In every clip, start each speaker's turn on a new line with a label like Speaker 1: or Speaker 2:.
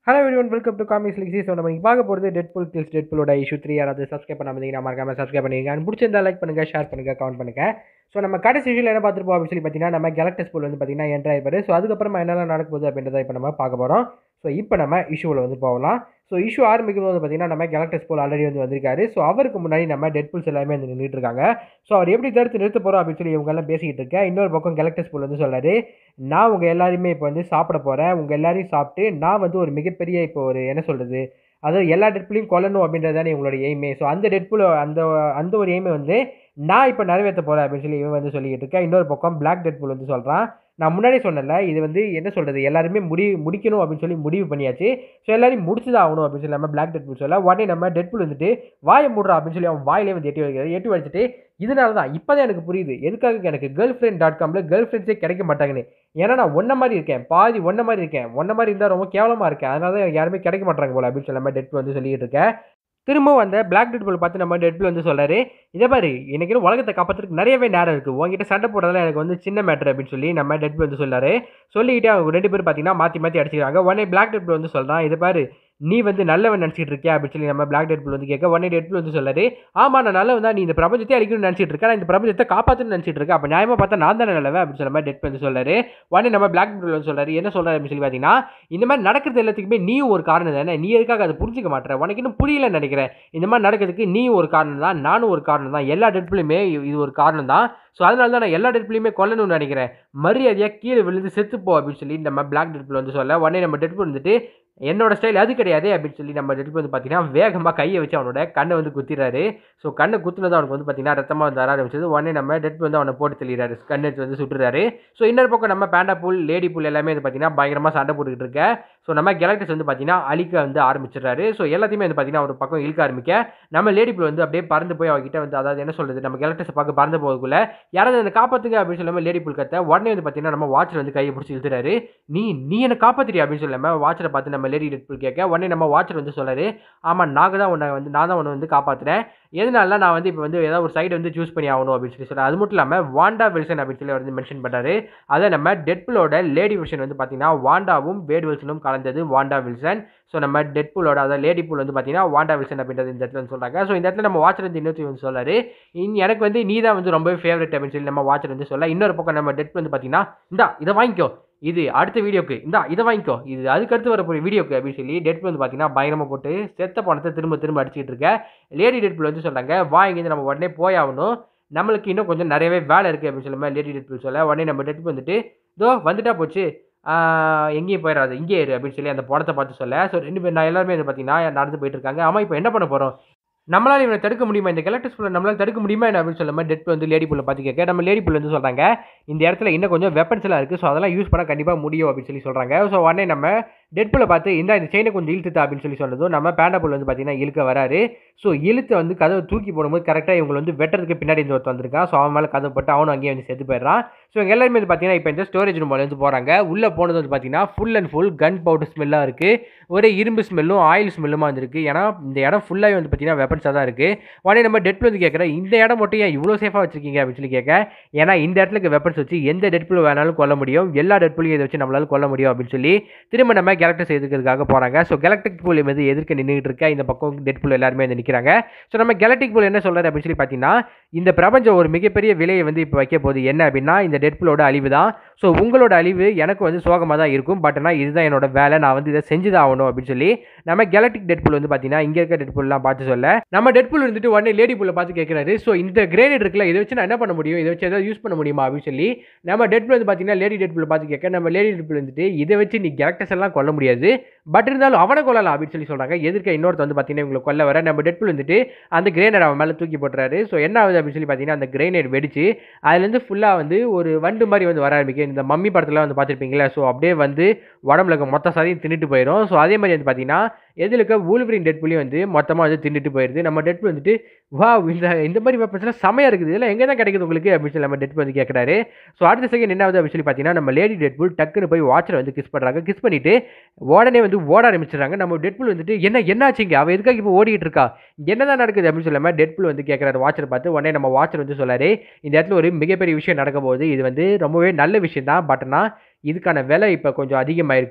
Speaker 1: hello everyone welcome to comics Lixy so நம்ம இங்கே பார்க்க போகிறது டெட் புல் கில்ஸ் டெட் புலோட இஷ்யூ த்ரீ யாராவது சப்ஸ்கிரைப் பண்ணாமல் இருந்தீங்கன்னா மறக்காம சப்ஸ்கிரைப் பண்ணிருங்க அண்ட் பிடிச்சிருந்தா லைக் பண்ணுங்கள் ஷேர் பண்ணுங்கள் கமெண்ட் பண்ணுங்கள் ஸோ நம்ம கடைசி இஷ்யூவில் என்ன பார்த்துருப்போம் அப்படின்னு சொல்லி பார்த்தீங்கன்னா நம்ம கேலக்டஸ் புல் வந்து பார்த்தீங்கன்னா என்ட்ரு ஆகிப்பாரு ஸோ அதுக்கப்புறமா என்னெல்லாம் நடக்க போகுது அப்படின்றத இப்போ நம்ம பார்க்க போகிறோம் ஸோ இப்போ நம்ம இஷ்யூவில் வந்து போகலாம் ஸோ இஷ்யூ ஆரம்பிக்கும் போது பார்த்தீங்கன்னா நம்ம கேலக்டஸ் போல் ஆல்ரெடி வந்து வந்திருக்காரு ஸோ அவருக்கு முன்னாடி நம்ம டெட் புல்ஸ் எல்லாமே வந்து நின்றுட்டு இருக்காங்க ஸோ அவர் எப்படி தடுத்து நிறுத்த போகிறோம் அப்படின்னு சொல்லி இவங்க எல்லாம் பேசிக்கிட்டு இருக்கேன் இன்னொரு பக்கம் கேலக்டஸ் போல் வந்து சொல்றாரு நான் உங்கள் எல்லாரையுமே இப்போ வந்து சாப்பிட போகிறேன் உங்கள் எல்லாரையும் சாப்பிட்டு நான் வந்து ஒரு மிகப்பெரிய இப்போ ஒரு என்ன சொல்கிறது அதாவது எல்லா டெட்புலையும் கொல்லணும் அப்படின்றது தானே உங்களோட எய்மே ஸோ அந்த டெட்புல் அந்த அந்த ஒரு எய்மை வந்து நான் இப்போ நிறைவேற்ற போகிறேன் அப்படின்னு சொல்லி இவன் வந்து சொல்லிக்கிட்டு இருக்கேன் இன்னொரு பக்கம் பிளாக் டெட்புல் வந்து சொல்கிறான் நான் முன்னாடி சொன்னல இது வந்து என்ன சொல்கிறது எல்லாருமே முடி முடிக்கணும் அப்படின்னு சொல்லி முடிவு பண்ணியாச்சு ஸோ எல்லாரையும் முடிச்சு தான் ஆகணும் அப்படின்னு சொல்லி நம்ம பிளாக் டெட்புல் சொல்ல உடனே நம்ம டெட்புல் வந்துட்டு வாயை மூடுறா அப்படின்னு சொல்லி அவன் வாயிலே வந்து எட்டி வைக்கிறாரு எட்டி வச்சுட்டு இதனால தான் இப்போ தான் எனக்கு புரியுது எதுக்காக எனக்கு கேர்ள் ஃப்ரெண்ட் டாட் காமில் கேர்ள் ஃப்ரெண்ட்ஸே கிடைக்க மாட்டாங்கன்னு ஏன்னா நான் ஒன்றை மாதிரி இருக்கேன் பாதி ஒன்றை மாதிரி இருக்கேன் ஒன்றை மாதிரி இருந்தால் ரொம்ப கேவலமாக இருக்கேன் அதனால தான் எனக்கு யாருமே கிடைக்க மாட்டாங்க போல அப்படின்னு சொல்லி நம்ம டெட்புல் வந்து சொல்லிட்டு இருக்கேன் திரும்பவும் அந்த பிளாக் டெட்புல் பார்த்து நம்ம டெட்புல் வந்து சொல்றாரு இதை பாரு எனக்கு இன்னும் உலகத்தை காப்பாற்றுறதுக்கு நிறையவே நேரம் இருக்குது உங்ககிட்ட சண்டை போடுறதுல எனக்கு வந்து சின்ன மேட்டர் அப்படின்னு சொல்லி நம்ம டெட்புல் வந்து சொல்றாரு சொல்லிக்கிட்டே அவங்க ரெண்டு பேரும் பார்த்தீங்கன்னா மாற்றி மாற்றி அடிச்சிருக்காங்க உடனே பிளாக் டெட்புல் வந்து சொல்கிறான் இதை பாரு நீ வந்து நல்லவன் நினச்சிட்டு இருக்கியா அப்படின்னு சொல்லி நம்ம பிளாக் டெட்புல் வந்து கேட்க உடனே டெட்புல் வந்து சொல்றாரு ஆமாம் நான் நல்லவன் தான் நீ இந்த பிரபஞ்சத்தை அழிக்கணும்னு நினச்சிட்டு இருக்கேன் நான் இந்த பிரபஞ்சத்தை காப்பாற்றணும்னு நினச்சிட்டு இருக்கேன் அப்போ நியாயமாக பார்த்தா நான் தானே நல்லவன் அப்படின்னு சொல்ல மாதிரி டெட் வந்து சொல்றாரு உடனே நம்ம பிளாக் டெட்புல் வந்து சொல்றாரு என்ன சொல்றாரு அப்படின்னு சொல்லி பார்த்தீங்கன்னா இந்த மாதிரி நடக்கிறது எல்லாத்துக்குமே நீயும் ஒரு காரணம் தானே நீ எதுக்காக அதை புரிஞ்சிக்க மாட்டேற உனக்கு இன்னும் புரியலன்னு நினைக்கிறேன் இந்த மாதிரி நடக்கிறதுக்கு நீ ஒரு காரணம் தான் நானும் ஒரு காரணம் தான் எல்லா டெட்புலையுமே இது ஒரு காரணம் தான் ஸோ அதனால தான் நான் எல்லா டெட்புலையுமே கொல்லணும்னு நினைக்கிறேன் மரியாதையாக கீழே விழுந்து செத்துப்போ அப்படின்னு சொல்லி நம்ம பிளாக் டெட்புல் வந்து சொல்ல உடனே நம்ம டெட்புல் வந்துட்டு என்னோட ஸ்டைல் அது கிடையாது அப்படின்னு சொல்லி நம்ம டெட்புல் வந்து பார்த்தீங்கன்னா வேகமாக கையை வச்சு அவனோட கண்ணை வந்து குத்திடுறாரு ஸோ கண்ணை குத்துனது அவனுக்கு வந்து பார்த்தீங்கன்னா ரத்தமாக வந்து வர ஆரம்பிச்சது உடனே நம்ம டெட் வந்து அவனை போட்டு தெளிறாரு கண்ணு எடுத்து வந்து சுட்டுறாரு ஸோ இன்னொரு பக்கம் நம்ம பேண்டா பூல் லேடி பூல் எல்லாமே வந்து பார்த்தீங்கன்னா பயங்கரமாக சண்டை போட்டுக்கிட்டு இருக்க ஸோ நம்ம கேலக்டஸ் வந்து பார்த்தீங்கன்னா அழிக்க வந்து ஆரம்பிச்சிடுறாரு ஸோ எல்லாத்தையுமே வந்து பார்த்தீங்கன்னா ஒரு பக்கம் இழுக்க ஆரம்பிக்க நம்ம லேடி பூல் வந்து அப்படியே பறந்து போய் அவகிட்ட வந்து அதாவது என்ன சொல்றது நம்ம கேலக்டஸை பார்க்க பறந்து போகக்குள்ள யாராவது அந்த காப்பாத்துங்க அப்படின்னு சொல்லாமல் லேடி பூல் கத்த உடனே வந்து பார்த்தீங்கன்னா நம்ம வாட்சில் வந்து கையை பிடிச்சி இழுத்துறாரு நீ நீ என்ன காப்பாத்துறியா அப்படின்னு சொல்லாமல் வாட்சரை பார்த்து நம்ம லேடி டெட் பூல் கேட்க உடனே நம்ம வாட்சர் வந்து சொல்றாரு ஆமாம் நாங்கள் தான் உன்னை வந்து நான் தான் உன்னை வந்து காப்பாற்றுறேன் எதனால நான் வந்து இப்போ வந்து ஏதாவது ஒரு சைடு வந்து சூஸ் பண்ணி ஆகணும் அப்படின்னு சொல்லி சொல்கிறேன் அது மட்டும் இல்லாமல் வாண்டா வில்சன் அப்படின்னு சொல்லி அவர் வந்து மென்ஷன் பண்ணுறாரு அதை நம்ம டெட்புலோட லேடி வில்சன் வந்து பார்த்தீங்கன்னா வாண்டாவும் வேட் வில்சனும் கலந்தது வாண்டா வில்சன் ஸோ நம்ம டெட்புலோட அதாவது லேடி பூல் வந்து பார்த்தீங்கன்னா வாண்டா வில்சன் அப்படின்றது இந்த இடத்துல வந்து சொல்கிறாங்க ஸோ இந்த இடத்துல நம்ம வாட்சர் வந்து இன்னொரு வந்து சொல்றாரு இன் எனக்கு வந்து நீ தான் வந்து ரொம்பவே ஃபேவரட் அப்படின்னு சொல்லி நம்ம வாட்சர் வந்து சொல்ல இன்னொரு பக்கம் நம்ம டெட் வந்து பார்த்தீங்கன்னா இந்தா இதை வாங்கிக்கோ இது அடுத்த வீடியோக்கு இந்தா இதை வாங்கிக்கோ இது அதுக்கடுத்து வரக்கூடிய வீடியோக்கு அப்படின்னு சொல்லி டெட்புல் வந்து பார்த்தீங்கன்னா பயங்கரமாக போட்டு செத்த பணத்தை திரும்ப திரும்ப அடிச்சுட்டு இருக்க லேடி டெட்புல் வந்து சொல்கிறாங்க வா இங்கேருந்து நம்ம உடனே போயாகணும் நம்மளுக்கு இன்னும் கொஞ்சம் நிறையவே வேலை இருக்குது அப்படின்னு சொல்லும்போது லேடி டெட்புல் சொல்ல உடனே நம்ம டெட்புல் வந்துட்டு இதோ வந்துட்டா போச்சு எங்கேயும் போயிடாது இங்கே இரு அப்படின்னு சொல்லி அந்த படத்தை பார்த்து சொல்ல ஸோ ரெண்டு பேர் நான் எல்லாருமே வந்து பார்த்தீங்கன்னா நடந்து போயிட்டு இருக்காங்க ஆமாம் இப்போ என்ன பண்ண போகிறோம் நம்மளால இவனை தடுக்க முடியுமா இந்த கலெக்டர்ஸ் புள்ள நம்மளால தடுக்க முடியுமா என்ன அப்படின்னு சொல்லும்போது டெட் வந்து லேடி புள்ள பார்த்து கேட்க நம்ம லேடி புள்ள வந்து சொல்கிறாங்க இந்த இடத்துல இன்னும் கொஞ்சம் வெப்பன்ஸ் எல்லாம் இருக்குது ஸோ அதெல்லாம் யூஸ் பண்ண கண்டிப்பாக முடியும் அப்படின்னு சொல்லி சொல்கிறாங்க ஸோ உடனே நம்ம டெட் புள்ள பார்த்து இந்த இந்த செயினை கொஞ்சம் இழுத்துட்டா அப்படின்னு சொல்லி சொன்னதும் நம்ம பேண்டா புல் வந்து பார்த்தீங்கன்னா இழுக்க வராரு ஸோ இழுத்து வந்து கதவை தூக்கி போடும்போது கரெக்டாக இவங்க வந்து வெட்டுறதுக்கு பின்னாடி இந்த ஒருத்தர் வந்திருக்கான் ஸோ அவன் மேலே கதவை போட்டு அவனும் அங்கேயே வந்து செத்து போயிடுறான் ஸோ இவங்க எல்லாருமே வந்து பார்த்தீங்கன்னா இப்போ இந்த ஸ்டோரேஜ் ரூம் வந்து போகிறாங்க உள்ளே போனது வந்து பார்த்தீங்கன்னா full and full gunpowder ஸ்மெல்லாக இருக்குது ஒரே இரும்பு ஸ்மெல்லும் ஆயில் ஸ்மெல்லுமா வந்துருக்கு ஏன்னா இந்த இடம் ஃபுல்லாகவே வந்து பார்த்தீங்கன்னா வெப்பன்ஸாக தான் இருக்குது உடனே நம்ம டெட்பில் வந்து கேட்குற இந்த இடம் மட்டும் ஏன் இவ்வளோ சேஃபாக வச்சிருக்கீங்க அப்படின்னு சொல்லி கேட்க ஏன்னா இந்த இடத்துல வெப்பன்ஸ் வச்சு எந்த டெட்பில் வேணாலும் கொல்ல முடியும் எல்லா டெட்பிளையும் இதை வச்சு நம்மளால கொல்ல முடியும் அப்படின்னு சொல்லி திரும்ப நம்ம கேரக்டர்ஸ் எதுக்கிறதுக்காக போகிறாங்க ஸோ கேலக்டிக் பூல் வந்து எதிர்க்க நின்றுட்டு இருக்க இந்த பக்கம் டெட்புல் எல்லாருமே வந்து நிற்கிறாங்க ஸோ நம்ம கேலக்டிக் பூல் என்ன சொல்கிறாரு அப்படின்னு சொல்லி பார்த்தீங்கன்னா இந்த பிரபஞ்சம் ஒரு மிகப்பெரிய விலையை வந்து இப்போ வைக்க போகுது என்ன அப்படின்னா இந்த டெட்புலோட அழிவு தான் ஸோ உங்களோட அழிவு எனக்கு வந்து சோகமாக தான் இருக்கும் பட் ஆனால் இதுதான் என்னோட வேலை நான் வந்து இதை செஞ்சு தான் ஆகணும் அப்படின்னு சொல்லி நம்ம கேலக்டிக் டெட்புல் வந்து பார்த்தீங்கன்னா இங்கே இருக்க டெட்புல்லாம் பார்த்து சொல்ல நம்ம டெட்புல் இருந்துட்டு உடனே லேடி புல்லை பார்த்து கேட்குறாரு ஸோ இந்த கிரேனேட் இருக்குல்ல இதை வச்சு நான் என்ன பண்ண முடியும் இதை வச்சு ஏதாவது யூஸ் பண்ண முடியுமா அப்படின்னு சொல்லி நம்ம டெட்புல் வந்து பார்த்தீங்கன்னா லேடி டெட்புல் பார்த்து கேட்க நம்ம லேடி டெட்புல் வந்துட்டு இதை வச்சு நீ கேரக்டர்ஸ் எல்லாம் கொல்ல முடியாது பட் இருந்தாலும் அவனை கொல்லலாம் அப்படின்னு சொல்லி சொல்கிறாங்க எதிர்க்க இன்னொருத்த வந்து பார்த்தீங்கன்னா இவங்களை கொல்ல வர நம்ம டெட்புல் வந்துட்டு அந்த கிரேனேட் அவன் மேலே தூக்கி போட்டுறாரு ஸோ என்ன ஆகுது அப்படின்னு சொல்லி பார்த்தீங்கன்னா அந்த கிரேனேட் வெடிச்சு அதுலேருந்து ஃபுல்லாக வந்து ஒரு வண்டு மாதிரி வந்து வர ஆரம்பிக்கும் இந்த மம்மி படத்தில் வந்து பார்த்துருப்பீங்களா ஸோ அப்படியே வந்து உடம்புல இருக்க மொத்த சதையும் தின்னுட்டு போயிடும் ஸோ அதே மாதிரி வந்து பார்த்தீங்கன்னா எதில் இருக்க வூல்வரின் டெட்புலையும் வந்து மொத்தமாக வந்து தின்னுட்டு போயிடுது நம்ம டெட்புல் வந்துட்டு வா இந்த இந்த மாதிரி வெப்பன்ஸ்லாம் செமையாக இருக்குது இதெல்லாம் எங்கே தான் கிடைக்குது உங்களுக்கு அப்படின்னு சொல்லி நம்ம டெட்புல் வந்து கேட்குறாரு ஸோ அடுத்த செகண்ட் என்ன ஆகுது அப்படின்னு சொல்லி பார்த்தீங்கன்னா நம்ம லேடி டெட்புல் டக்குன்னு போய் வாட்சரை வந்து கிஸ் பண்ணுறாங்க கிஸ் பண்ணிட்டு உடனே வந்து ஓட ஆரம்பிச்சிடுறாங்க நம்ம டெட்புல் வந்துட்டு என்ன என்னாச்சுங்க அவள் எதுக்காக இப்போ ஓடிட்டு இருக்கா என்னதான் நடக்குது அப்படின்னு சொல்லாமல் டெட்புல் வந்து கேட்குறாரு வாட்சரை பார்த்து உடனே நம்ம வாட்சர் வந்து சொல்லாரு இந்த இடத்துல ஒரு மிகப்பெரிய விஷயம் நடக்க போகுது இது வந்து ரொம்பவே நல்ல விஷயம் தான் பட் ஆனால் இதுக்கான விலை இப்போ கொஞ்சம் அதிகமாயிருக்கு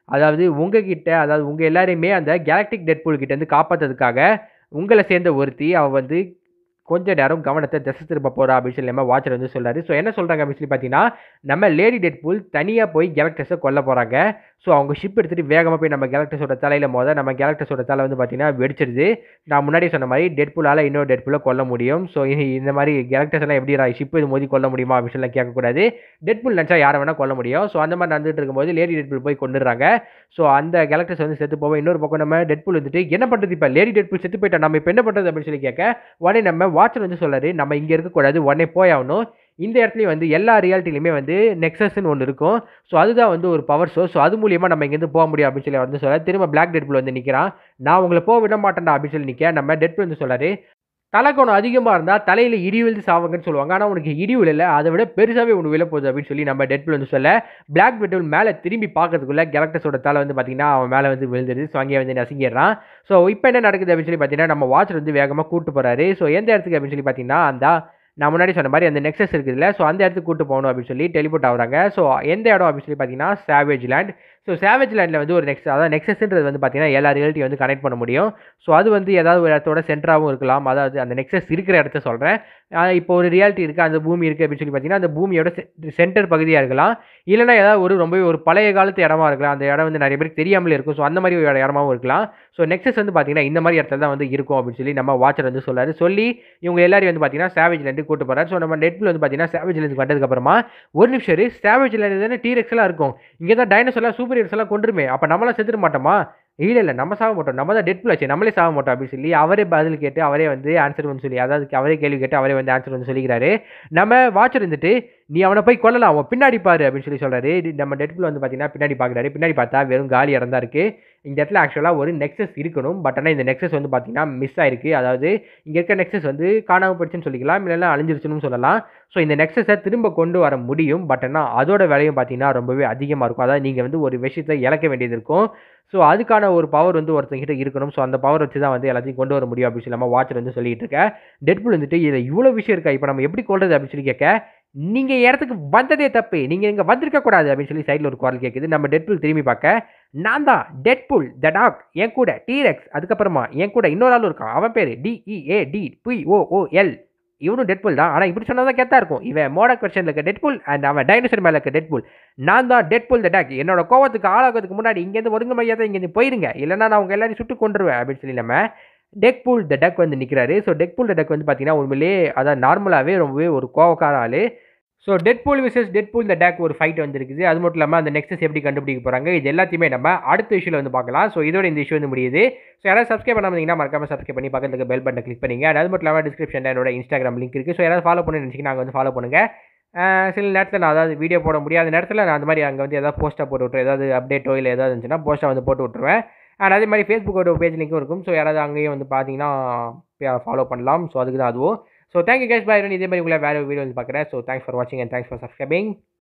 Speaker 1: அதாவது உங்ககிட்ட அதாவது உங்கள் எல்லாரையுமே அந்த கேலக்டிக் டெட்பூல் கிட்டேருந்து காப்பாற்றுறதுக்காக உங்களை சேர்ந்த ஒருத்தி அவள் வந்து கொஞ்ச நேரம் கவனத்தை திசை திருப்ப போகிறா அப்படின்னு சொல்லி நம்ம வாட்சர் வந்து சொல்கிறாரு ஸோ என்ன சொல்கிறாங்க அப்படின்னு சொல்லி பார்த்தீங்கன்னா நம்ம லேடி டெட்பூல் தனியாக போய் கேலக்டஸை கொல்ல போகிறாங்க ஸோ அவங்க ஷிப் எடுத்துகிட்டு வேகமாக போய் நம்ம கேலக்டஸோட தலையில் மோத நம்ம கேலக்டஸோட தலை வந்து பார்த்தீங்கன்னா வெடிச்சிருது நான் முன்னாடி சொன்ன மாதிரி டெட்பூலால் இன்னொரு டெட்பூலை கொல்ல முடியும் ஸோ இந்த மாதிரி கேலக்டர்ஸ் எல்லாம் எப்படி ஷிப் இது மோதி கொல்ல முடியுமா அப்படின்னு சொல்லி கேட்கக்கூடாது டெட்பூல் நினச்சா யாரை வேணால் கொல்ல முடியும் ஸோ அந்த மாதிரி நடந்துட்டு இருக்கும்போது லேடி டெட்பூல் போய் கொண்டுறாங்க ஸோ அந்த கேலக்டர்ஸ் வந்து செத்து போவோம் இன்னொரு பக்கம் நம்ம டெட்பூல் வந்துட்டு என்ன பண்ணுறது இப்போ லேடி டெட்பூல் செத்து போயிட்டா நம்ம இப்போ என்ன பண்ணுறது அப்படின்னு சொல்லி கேட்க உடனே நம்ம வாட்சர் வந்து சொல்லாரு நம்ம இங்கே இருக்கக்கூடாது உடனே போய் ஆகணும் இந்த இடத்துலையும் வந்து எல்லா ரியாலிட்டிலையுமே வந்து நெக்ஸஸ்ன்னு ஒன்று இருக்கும் ஸோ அதுதான் வந்து ஒரு பவர் சோர்ஸ் ஸோ அது மூலியமாக நம்ம இங்கேருந்து போக முடியும் அப்படின்னு சொல்லி அவர் வந்து சொல்ல திரும்ப பிளாக் டெட்புல் வந்து நிற்கிறான் நான் உங்களை போக விட மாட்டேன்டா அப்படின்னு சொல்லி நிற்க நம்ம டெட்புல் வந்து சொல்லாரு தலைக்கோணம் அதிகமாக இருந்தால் தலையில் இடி விழுந்து சாவுங்கன்னு சொல்லுவாங்க ஆனால் உனக்கு இடி விழல அதை விட பெருசாகவே ஒன்று விழ போகுது அப்படின்னு சொல்லி நம்ம டெட்புல் வந்து சொல்ல பிளாக் டெட்புல் மேலே திரும்பி பார்க்கறதுக்குள்ள கேலக்டஸோட தலை வந்து பார்த்தீங்கன்னா அவன் மேலே வந்து விழுந்துருது ஸோ அங்கேயே வந்து நசுங்கிடுறான் ஸோ இப்போ என்ன நடக்குது அப்படின்னு சொல்லி பார்த்தீங்கன்னா நம்ம வாட்சர் வந்து வேகமாக கூட்டு போகிறாரு ஸோ எந்த இடத்துக்கு அப்படின்னு சொல்லி பார்த்தீங்கன்னா அந்த நான் முன்னாடி சொன்ன மாதிரி அந்த நெக்ஸஸ் இருக்குதுல்ல ஸோ அந்த இடத்துக்கு கூட்டு போகணும் அப்படின்னு சொல்லி டெலிபோர்ட் ஆகுறாங்க ஸோ எந்த இடம் அப்படின்னு சொல்லி பார்த்தீங்கன்னா சேவேஜ் லேண்ட் ஸோ சேவேஜ் லேண்டில் வந்து ஒரு நெக்ஸ்ட் அதாவது நெக்ஸஸ்ன்றது வந்து பார்த்தீங்கன்னா எல்லா ரியாலிட்டி வந்து கனெக்ட் பண்ண முடியும் ஸோ அது வந்து ஏதாவது ஒரு இடத்தோட சென்டராகவும் இருக்கலாம் அதாவது அந்த நெக்ஸஸ் இருக்கிற இடத்த சொல்கிறேன் இப்போ ஒரு ரியாலிட்டி இருக்குது அந்த பூமி இருக்குது அப்படின்னு சொல்லி பார்த்தீங்கன்னா அந்த பூமியோட சென்டர் பகுதியாக இருக்கலாம் இல்லைனா ஏதாவது ஒரு ரொம்பவே ஒரு பழைய காலத்து இடமா இருக்கலாம் அந்த இடம் வந்து நிறைய பேருக்கு தெரியாமலே இருக்கும் ஸோ அந்த மாதிரி ஒரு இடமாவும் இருக்கலாம் ஸோ நெக்ஸஸ் வந்து பார்த்தீங்கன்னா இந்த மாதிரி இடத்துல தான் வந்து இருக்கும் அப்படின்னு சொல்லி நம்ம வாட்சர் வந்து சொல்லாரு சொல்லி இவங்க எல்லாரையும் வந்து பார்த்தீங்கன்னா சேவேஜ்லேருந்து கூட்டு போகிறார் ஸோ நம்ம நெட்ஃபில் வந்து பார்த்தீங்கன்னா சேவேஜ்லேருந்து வந்ததுக்கப்புறமா ஒரு நிமிஷம் இரு சேவேஜ்லேருந்து தானே டீரெக்ஸ்லாம் இருக்கும் இங்கே தான் டைனோசர்லாம் சூப்பர் ஹீரோஸ் எல்லாம் கொண்டுருமே அப்போ நம்மளாம் செத்துட மாட்டோமா இல்லை இல்லை நம்ம சாக மாட்டோம் நம்ம தான் டெட் ஆச்சு நம்மளே சாக மாட்டோம் அப்படின்னு சொல்லி அவரே பதில் கேட்டு அவரே வந்து ஆன்சர் வந்து சொல்லி அதாவது அவரே கேள்வி கேட்டு அவரே வந்து ஆன்சர் வந்து சொல்லிக்கிறாரு நம்ம வாட்சர் இருந்துட்டு நீ அவனை போய் கொல்லலாம் அவன் பின்னாடி பாரு அப்படின்னு சொல்லி சொல்கிறாரு நம்ம டெட்புல் வந்து பார்த்தீங்கன்னா பின்னாடி பார்க்குறாரு பின்னாடி பார்த்தா வெறும் காலி இடம் தான் இருக்குது இந்த இடத்துல ஆக்சுவலாக ஒரு நெக்ஸஸ் இருக்கணும் பட் ஆனால் இந்த நெக்ஸஸ் வந்து பார்த்தீங்கன்னா மிஸ் ஆயிருக்கு அதாவது இங்கே இருக்க நெக்ஸஸ் வந்து காணாமல் போயிடுச்சுன்னு சொல்லிக்கலாம் இல்லைன்னா அழிஞ்சிருச்சுன்னு சொல்லலாம் ஸோ இந்த நெக்ஸஸை திரும்ப கொண்டு வர முடியும் பட் ஆனால் அதோட விலையும் பார்த்தீங்கன்னா ரொம்பவே அதிகமாக இருக்கும் அதாவது நீங்கள் வந்து ஒரு விஷயத்தை இழக்க வேண்டியது இருக்கும் ஸோ அதுக்கான ஒரு பவர் வந்து ஒருத்தங்கிட்ட இருக்கணும் ஸோ அந்த பவர் வச்சு தான் வந்து எல்லாத்தையும் கொண்டு வர முடியும் அப்படின்னு சொல்லி நம்ம வாட்சர் வந்து சொல்லிட்டு இருக்கேன் டெட்புல் வந்துட்டு இதில் இவ்வளோ விஷயம் இருக்கா இப்போ நம்ம எப்படி கொள்றது அப்படின்னு சொல்லி கேட்க நீங்கள் இடத்துக்கு வந்ததே தப்பு நீங்கள் இங்கே வந்திருக்க கூடாது அப்படின்னு சொல்லி சைடில் ஒரு குரல் கேட்குது நம்ம டெட்புல் திரும்பி பார்க்க நான் தான் டெட்புல் த டாக் என் கூட டீரெக்ஸ் அதுக்கப்புறமா என் கூட இன்னொரு ஆளும் இருக்கான் அவன் பேர் DEA D P O O L இவனும் டெட்புல் தான் ஆனால் இப்படி சொன்னால் தான் கெத்தா இருக்கும் இவன் மோடக் வெர்ஷனில் இருக்க டெட்புல் அண்ட் அவன் டைனோசர் மேலே இருக்க டெட்புல் நான் தான் டெட்புல் த டாக் என்னோட கோவத்துக்கு ஆளாகிறதுக்கு முன்னாடி இங்கேருந்து ஒருங்க மையாத இங்கேருந்து போயிருங்க இல்லைன்னா நான் உங்கள் எல்லாரையும் சுட்டு கொண்டுருவேன் அப்படின்னு சொல்லி நம்ம டெக்பூல் த டக் வந்து நிற்கிறாரு ஸோ டெக்பூல் த டக் வந்து பார்த்தீங்கன்னா உண்மையிலேயே அதான் நார்மலாகவே ரொம்பவே ஒரு கோவக்கார ஆள் so Deadpool versus Deadpool the take ஒரு ஃபைட் வந்துருக்குது அது மட்டும் இல்லாமல் அந்த நெக்ஸ்ட் எப்படி கண்டுபிடிக்க போகிறாங்க இது எல்லாத்தையுமே நம்ம அடுத்த இஷ்யூவில் வந்து பார்க்கலாம் ஸோ இதோட இந்த இஷ்யூ வந்து முடியுது ஸோ யாராவது சப்ஸ்கிரைப் பண்ணாமல் மறக்காம சப்ஸ்கிரைப் பண்ணி பக்கத்துக்கு பெல் பட்டனை கிளிக் பண்ணிங்க அது மட்டும் இல்லாமல் டிஸ்கிரிப்ஷனில் என்னோட இன்ஸ்டாகிராம் லிங்க் இருக்குது ஸோ யாராவது ஃபாலோ பண்ணி நினச்சிங்கன்னா அங்கே வந்து ஃபாலோ பண்ணுங்கள் சில நேரத்தில் நான் அதாவது வீடியோ போட முடியாத நேரத்தில் நான் அந்த மாதிரி அங்கே வந்து ஏதாவது போஸ்ட்டாக போட்டு விட்ருவேன் ஏதாவது அப்டேட்டோ இல்லை ஏதாவது இருந்துச்சுன்னா போஸ்ட்டாக வந்து போட்டு விட்ருவேன் அண்ட் அதே மாதிரி ஃபேஸ்புக்கோட பேஜ் லிங்க்கும் இருக்கும் ஸோ யாராவது அங்கேயும் வந்து பார்த்தீங்கன்னா ஃபாலோ பண்ணலாம் ஸோ அதுக்கு தான் அதுவும் ஸோ தேங்க்யூ கேஸ் பாய் இதே மாதிரி உங்களை வேறு வீடியோ வந்து பார்க்குறேன் ஸோ தேங்க்ஸ் ஃபார் வாட்சிங் அண்ட் தேங்க்ஸ் ஃபார் சப்ஸ்கிரைபிங்